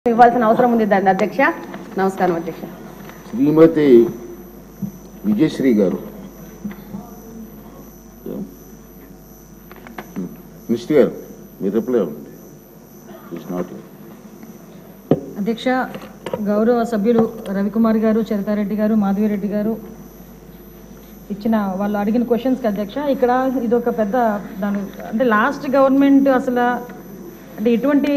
ఇవ్వాల్సిన అవసరం ఉంది దాన్ని అధ్యక్ష నమస్కారం అధ్యక్ష శ్రీమతి విజయశ్రీ గారు మినిస్టర్ గారు మీరు రిప్లై అవ్వండి ఇట్స్ నాట్ అధ్యక్ష గౌరవ సభ్యులు రవికుమార్ గారు చరితారెడ్డి గారు మాధవిరెడ్డి గారు ఇచ్చిన వాళ్ళు అడిగిన క్వశ్చన్స్కి అధ్యక్ష ఇక్కడ ఇది ఒక పెద్ద దాని అంటే లాస్ట్ గవర్నమెంట్ అసలు అంటే ఇటువంటి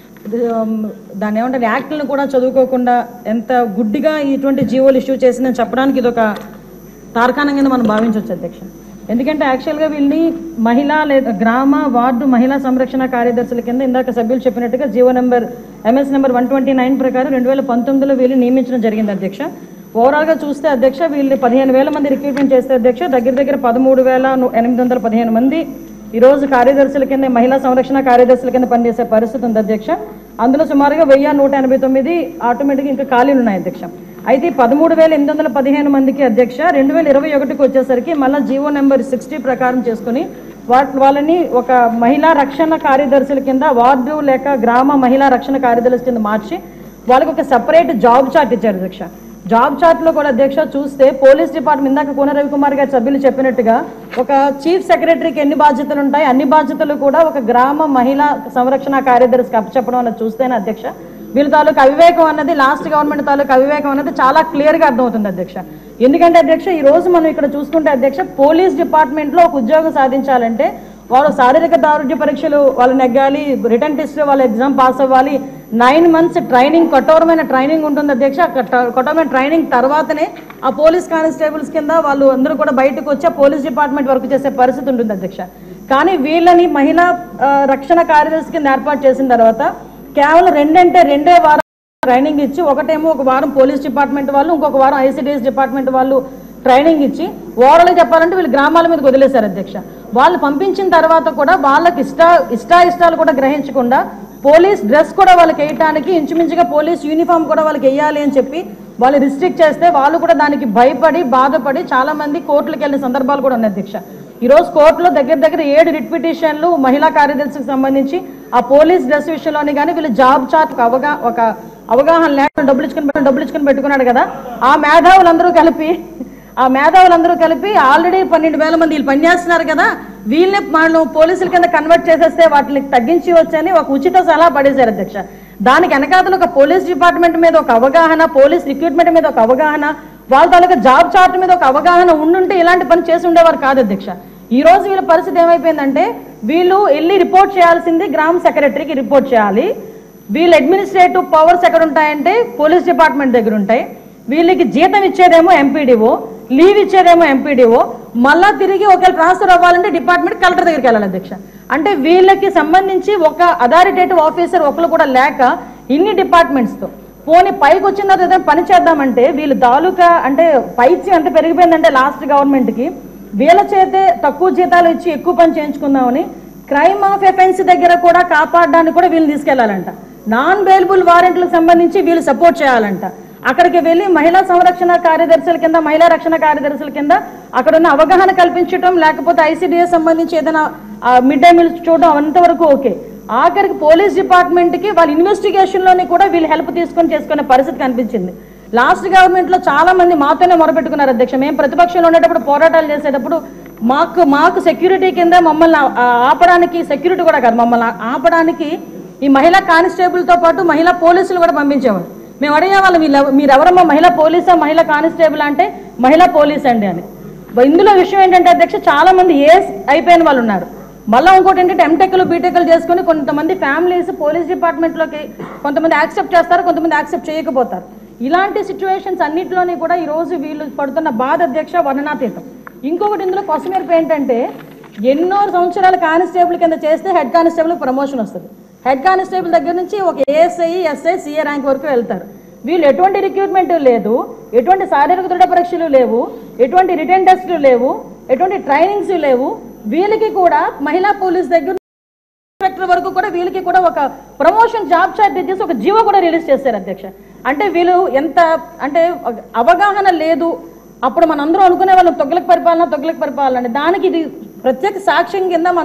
ఉమ్, దాన్ని ఏమంటారు యాక్ట్లను కూడా చదువుకోకుండా ఎంత గుడ్డిగా ఇటువంటి జీవోలు ఇష్యూ చేసిందని చెప్పడానికి ఇది ఒక తార్కాణం కింద మనం భావించవచ్చు అధ్యక్ష ఎందుకంటే యాక్చువల్గా వీళ్ళని మహిళా లేదా గ్రామ వార్డు మహిళా సంరక్షణ కార్యదర్శుల కింద ఇందాక సభ్యులు చెప్పినట్టుగా GO number MS number one twenty nine ప్రకారం రెండు వేల పంతొమ్మిదిలో వీళ్ళు నియమించడం జరిగింది అధ్యక్ష ఓవరాల్గా చూస్తే అధ్యక్ష వీళ్ళు పదిహేను వేల మంది రిక్రూట్మెంట్ చేస్తే అధ్యక్ష దగ్గర దగ్గర పదమూడు వేల ను- ఎనిమిది వందల పదిహేను మంది ఈరోజు కార్యదర్శుల కింద మహిళా సంరక్షణ కార్యదర్శుల కింద పనిచేసే పరిస్థితి ఉంది అధ్యక్ష అందులో సుమారుగా వెయ్యి నూట ఎనభై తొమ్మిది ఆటోమేటిక్గా ఇంకా ఖాళీలు ఉన్నాయి అధ్యక్ష అయితే పదమూడు వేల ఎనిమిది వందల పదిహేను మందికి అధ్యక్ష రెండు వేల ఇరవై ఒకటికి వచ్చేసరికి మళ్ళీ జీవో నెంబర్ సిక్స్టీ ప్రకారం చేసుకుని వా- వాళ్ళని ఒక మహిళా రక్షణ కార్యదర్శుల కింద వార్డు లేక గ్రామ మహిళా రక్షణ కార్యదర్శి కింద మార్చి వాళ్ళకి ఒక సపరేట్ జాబ్ చార్ట్ ఇచ్చారు అధ్యక్ష జాబ్ చార్ట్ లో కూడా అధ్యక్ష చూస్తే పోలీస్ డిపార్ట్మెంట్ ఇందాక కోన రవికుమార్ గారి సభ్యులు చెప్పినట్టుగా ఒక చీఫ్ సెక్రటరీకి ఎన్ని బాధ్యతలు ఉంటాయి అన్ని బాధ్యతలు కూడా ఒక గ్రామ మహిళా సంరక్షణ కార్యదర్శికి అప్పచెప్పడం అన్నది చూస్తేనే అధ్యక్ష వీళ్ళ తాలూకు అవివేకం అన్నది లాస్ట్ గవర్నమెంట్ తాలూకు అవివేకం అన్నది చాలా క్లియర్ గా అర్థమవుతుంది అధ్యక్ష ఎందుకంటే అధ్యక్ష ఈ రోజు మనం ఇక్కడ చూసుకుంటే అధ్యక్ష పోలీస్ డిపార్ట్మెంట్ లో ఒక ఉద్యోగం సాధించాలంటే వాళ్ళు శారీరక దారుఢ్య పరీక్షలు వాళ్ళు నెగ్గాలి రిటర్న్ టెస్ట్ వాళ్ళు ఎగ్జామ్ పాస్ అవ్వాలి నైన్ మంత్స్ ట్రైనింగ్ కఠోరమైన ట్రైనింగ్ ఉంటుంది అధ్యక్ష ఆ కఠ- కఠోరమైన ట్రైనింగ్ తర్వాతనే ఆ పోలీస్ కానిస్టేబుల్స్ కింద వాళ్ళు అందరూ కూడా బయటకు వచ్చి ఆ పోలీస్ డిపార్ట్మెంట్ వర్క్ చేసే పరిస్థితి ఉంటుంది అధ్యక్ష కానీ వీళ్ళని మహిళా ఆ, రక్షణ కార్యదర్శి కింద ఏర్పాటు చేసిన తర్వాత కేవలం రెండంటే రెండే వారం ట్రైనింగ్ ఇచ్చి ఒకటేమో ఒక వారం పోలీస్ డిపార్ట్మెంట్ వాళ్ళు ఇంకొక వారం ఐసిడిఎస్ డిపార్ట్మెంట్ వాళ్ళు ట్రైనింగ్ ఇచ్చి ఓవరాల్ చెప్పాలంటే వీళ్ళు గ్రామాల మీదకి వదిలేశారు అధ్యక్ష వాళ్ళు పంపించిన తర్వాత కూడా వాళ్ళకి ఇష్ట ఇష్టాయిష్టాలు కూడా గ్రహించకుండా పోలీస్ డ్రెస్ కూడా వాళ్ళకి వేయటానికి ఇంచుమించుగా పోలీస్ యూనిఫామ్ కూడా వాళ్ళకి వేయాలి అని చెప్పి వాళ్ళు రిస్ట్రిక్ట్ చేస్తే వాళ్ళు కూడా దానికి భయపడి బాధపడి చాలా మంది కోర్టులకు వెళ్ళిన సందర్భాలు కూడా ఉన్నాయి అధ్యక్ష ఈ రోజు కోర్టులో దగ్గర దగ్గర ఏడు రిట్ పిటిషన్లు మహిళా కార్యదర్శికి సంబంధించి ఆ పోలీస్ డ్రెస్ విషయంలోని కానీ వీళ్ళు జాబ్ చార్ట్ అవగా ఒక అవగాహన లేకుండా డబ్బులు ఇచ్చుకుని డబ్బులు ఇచ్చుకుని పెట్టుకున్నాడు కదా ఆ మేధావులందరూ కలిపి ఆ మేధావులందరూ కలిపి ఆల్రెడీ పన్నెండు వేల మంది వీళ్ళు పనిచేస్తున్నారు కదా వీళ్ళని మనం పోలీసుల కింద కన్వర్ట్ చేసేస్తే వాటిని తగ్గించి వచ్చని ఒక ఉచిత సలహా పడేశారు అధ్యక్ష దానికి వెనకాతలు ఒక పోలీస్ డిపార్ట్మెంట్ మీద ఒక అవగాహన పోలీస్ రిక్రూట్మెంట్ మీద ఒక అవగాహన వాళ్ళ తాలూకా జాబ్ చార్ట్ మీద ఒక అవగాహన ఉండుంటే ఇలాంటి పని చేసి ఉండేవారు కాదు అధ్యక్ష ఈ రోజు వీళ్ళ పరిస్థితి ఏమైపోయిందంటే వీళ్ళు వెళ్ళి రిపోర్ట్ చేయాల్సింది గ్రామ సెక్రటరీకి రిపోర్ట్ చేయాలి వీళ్ళ అడ్మినిస్ట్రేటివ్ పవర్స్ ఎక్కడ ఉంటాయంటే పోలీస్ డిపార్ట్మెంట్ దగ్గర ఉంటాయి వీళ్ళకి జీతం ఇచ్చేదేమో ఎంపీడీఓ లీవ్ ఇచ్చేదేమో ఎంపీడీఓ మళ్ళా తిరిగి ఒకవేళ ట్రాన్స్ఫర్ అవ్వాలంటే డిపార్ట్మెంట్ కలెక్టర్ దగ్గరికి వెళ్ళాలి అధ్యక్ష అంటే వీళ్ళకి సంబంధించి ఒక అథారిటేటివ్ ఆఫీసర్ ఒకరు కూడా లేక ఇన్ని డిపార్ట్మెంట్స్తో పోనీ పైకి వచ్చిన తర్వాత ఏదైనా పని చేద్దామంటే వీళ్ళు తాలూకా అంటే పైత్యం ఎంత పెరిగిపోయిందంటే లాస్ట్ గవర్నమెంట్కి వీళ్ళ చేతే తక్కువ జీతాలు ఇచ్చి ఎక్కువ పని చేయించుకుందామని క్రైమ్ ఆఫ్ ఎఫెన్స్ దగ్గర కూడా కాపాడడానికి కూడా వీళ్ళు తీసుకెళ్లాలంట నాన్ బెయిలబుల్ వారెంట్లకు సంబంధించి వీళ్ళు సపోర్ట్ చేయాలంట అక్కడికి వెళ్ళి మహిళా సంరక్షణ కార్యదర్శుల కింద మహిళా రక్షణ కార్యదర్శుల కింద అక్కడ ఉన్న అవగాహన కల్పించడం లేకపోతే ఐసీడీఎస్ సంబంధించి ఏదైనా మిడ్ డే మీల్స్ చూడడం అంతవరకు ఓకే ఆఖరికి పోలీస్ డిపార్ట్మెంట్ కి వాళ్ళ ఇన్వెస్టిగేషన్ లోని కూడా వీళ్ళు హెల్ప్ తీసుకొని చేసుకునే పరిస్థితి కనిపించింది లాస్ట్ గవర్నమెంట్ లో చాలా మంది మాతోనే మొరపెట్టుకున్నారు అధ్యక్ష మేము ప్రతిపక్షంలో ఉండేటప్పుడు పోరాటాలు చేసేటప్పుడు మాకు మాకు సెక్యూరిటీ కింద మమ్మల్ని ఆ- ఆపడానికి సెక్యూరిటీ కూడా కాదు మమ్మల్ని ఆపడానికి ఈ మహిళా కానిస్టేబుల్ తో పాటు మహిళా పోలీసులు కూడా పంపించేవారు మేము అడిగే వాళ్ళు మీరు ఎవరమ్మా మహిళా పోలీసా మహిళా కానిస్టేబుల్ అంటే మహిళా పోలీస్ అండి అని ఇందులో విషయం ఏంటంటే అధ్యక్ష చాలా మంది ఏస్ అయిపోయిన వాళ్ళు ఉన్నారు మళ్ళీ ఇంకోటి ఏంటంటే ఎంటెక్లు బీటెక్లు చేసుకొని కొంతమంది ఫ్యామిలీస్ పోలీస్ డిపార్ట్మెంట్లోకి కొంతమంది యాక్సెప్ట్ చేస్తారు కొంతమంది యాక్సెప్ట్ చేయకపోతారు ఇలాంటి సిచ్యువేషన్స్ అన్నింటిలోని కూడా ఈ రోజు వీళ్ళు పడుతున్న బాధ అధ్యక్ష వర్ణనాతీతం ఇంకొకటి ఇందులో కొసమేర్పు ఏంటంటే ఎన్నో సంవత్సరాలు కానిస్టేబుల్ కింద చేస్తే హెడ్ కానిస్టేబుల్ ప్రమోషన్ వస్తుంది హెడ్ కానిస్టేబుల్ దగ్గర నుంచి ఒక ఏఎస్ఐ ఎస్ఐ సిఏ ర్యాంక్ వరకు వెళ్తారు వీళ్ళు ఎటువంటి రిక్రూట్మెంట్ లేదు ఎటువంటి శారీరక దృఢ పరీక్షలు లేవు ఎటువంటి రిటర్న్ టెస్టులు లేవు ఎటువంటి ట్రైనింగ్స్ లేవు వీళ్ళకి కూడా మహిళా పోలీస్ దగ్గర ఇన్స్పెక్టర్ వరకు కూడా వీళ్ళకి కూడా ఒక ప్రమోషన్ జాబ్ చార్ట్ ఇచ్చేసి ఒక జీవో కూడా రిలీజ్ చేశారు అధ్యక్ష అంటే వీళ్ళు ఎంత అంటే ఒక అవగాహన లేదు అప్పుడు మనందరం అనుకునే వాళ్ళం తొగ్గులకు పరిపాలన తొగ్గులకు పరిపాలన అని దానికి ఇది ప్రత్యేక సాక్ష్యం కింద మనం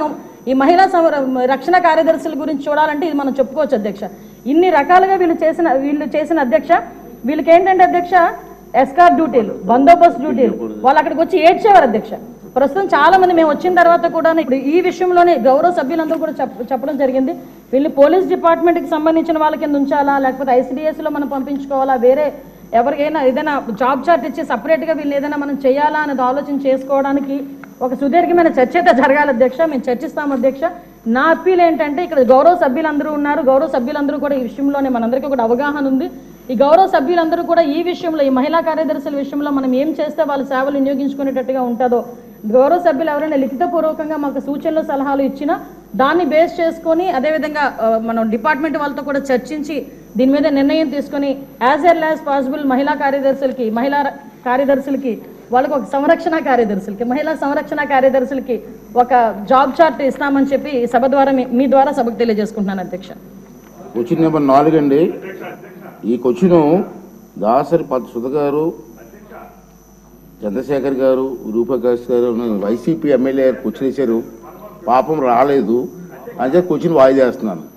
ఈ మహిళా సంర- రక్షణ కార్యదర్శుల గురించి చూడాలంటే ఇది మనం చెప్పుకోవచ్చు అధ్యక్ష ఇన్ని రకాలుగా వీళ్ళు చేసిన వీళ్ళు చేసిన అధ్యక్ష వీళ్ళకి ఏంటంటే అధ్యక్ష ఎస్కార్ డ్యూటీలు బందోబస్తు డ్యూటీలు వాళ్ళు అక్కడికి వచ్చి ఏడ్చేవారు అధ్యక్ష ప్రస్తుతం చాలా మంది మేము వచ్చిన తర్వాత కూడా ఇప్పుడు ఈ విషయంలోనే గౌరవ సభ్యులందరూ కూడా చెప్- చెప్పడం జరిగింది వీళ్ళు పోలీస్ డిపార్ట్మెంట్కి సంబంధించిన వాళ్ళ కింద ఉంచాలా లేకపోతే ఐసిడిఎస్ లో మనం పంపించుకోవాలా వేరే ఎవరికైనా ఏదైనా జాబ్ చార్ట్ ఇచ్చి సపరేట్గా వీళ్ళు ఏదైనా మనం చేయాలా అనేది ఆలోచన చేసుకోవడానికి ఒక సుదీర్ఘమైన చర్చ అయితే జరగాలి అధ్యక్ష మేము చర్చిస్తాం అధ్యక్ష నా అప్పీల్ ఏంటంటే ఇక్కడ గౌరవ సభ్యులందరూ ఉన్నారు గౌరవ సభ్యులందరూ కూడా ఈ విషయంలోనే మనందరికీ కూడా అవగాహన ఉంది ఈ గౌరవ సభ్యులందరూ కూడా ఈ విషయంలో ఈ మహిళా కార్యదర్శుల విషయంలో మనం ఏం చేస్తే వాళ్ళ సేవలు వినియోగించుకునేటట్టుగా ఉంటుందో గౌరవ సభ్యులు ఎవరైనా లిఖితపూర్వకంగా మాకు సూచనలు సలహాలు ఇచ్చినా దాన్ని బేస్ చేసుకొని అదేవిధంగా ఆ, మనం డిపార్ట్మెంట్ వాళ్ళతో కూడా చర్చించి దీని మీద నిర్ణయం తీసుకొని యాజ్ ఎల్ యాజ్ పాసిబుల్ మహిళా కార్యదర్శులకి మహిళా ర- కార్యదర్శులకి వాళ్ళకి ఒక సంరక్షణ కార్యదర్శులకి మహిళా సంరక్షణ కార్యదర్శులకి ఒక జాబ్ చార్ట్ ఇస్తామని చెప్పి ఈ సభ ద్వారా మీ- మీ ద్వారా సభకు తెలియజేసుకుంటున్నాను అధ్యక్ష క్వశ్చన్ నెంబర్ నాలుగు అండి ఈ క్వశ్చన్ దాసరి పద్ సుధ గారు చంద్రశేఖర్ గారు రూపకాష్ గారు వైసీపీ ఎమ్మెల్యే గారు క్వశ్చన్ ఇచ్చారు పాపం రాలేదు అంటే క్వశ్చన్ వాయిదా చేస్తున్నాను